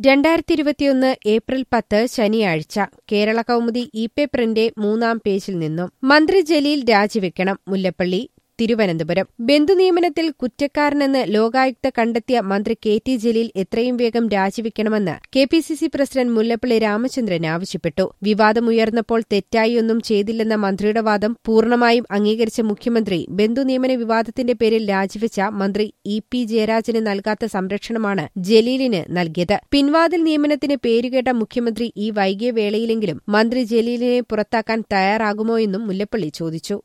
രണ്ടായിരത്തി ഇരുപത്തിയൊന്ന് ഏപ്രിൽ പത്ത് ശനിയാഴ്ച കേരള കൗമുദി ഇ പേപ്പറിന്റെ മൂന്നാം പേജിൽ നിന്നും മന്ത്രി ജലീൽ രാജിവെക്കണം മുല്ലപ്പള്ളി തിരുവനന്തപുരം ബന്ധുനിയമനത്തിൽ കുറ്റക്കാരനെന്ന് ലോകായുക്ത കണ്ടെത്തിയ മന്ത്രി കെ ടി ജലീൽ എത്രയും വേഗം രാജിവെക്കണമെന്ന് K P C C president Mullappally Ramachandran ആവശ്യപ്പെട്ടു വിവാദമുയർന്നപ്പോൾ തെറ്റായൊന്നും ചെയ്തില്ലെന്ന മന്ത്രിയുടെ വാദം പൂർണ്ണമായും അംഗീകരിച്ച മുഖ്യമന്ത്രി ബന്ധുനിയമന വിവാദത്തിന്റെ പേരിൽ രാജിവെച്ച മന്ത്രി ഇ പി ജയരാജന് നൽകാത്ത സംരക്ഷണമാണ് ജലീലിന് നൽകിയത് പിൻവാതിൽ നിയമനത്തിന് പേരുകേട്ട മുഖ്യമന്ത്രി ഈ വൈകിയ വേളയിലെങ്കിലും മന്ത്രി ജലീലിനെ പുറത്താക്കാൻ തയ്യാറാകുമോയെന്നും മുല്ലപ്പള്ളി ചോദിച്ചു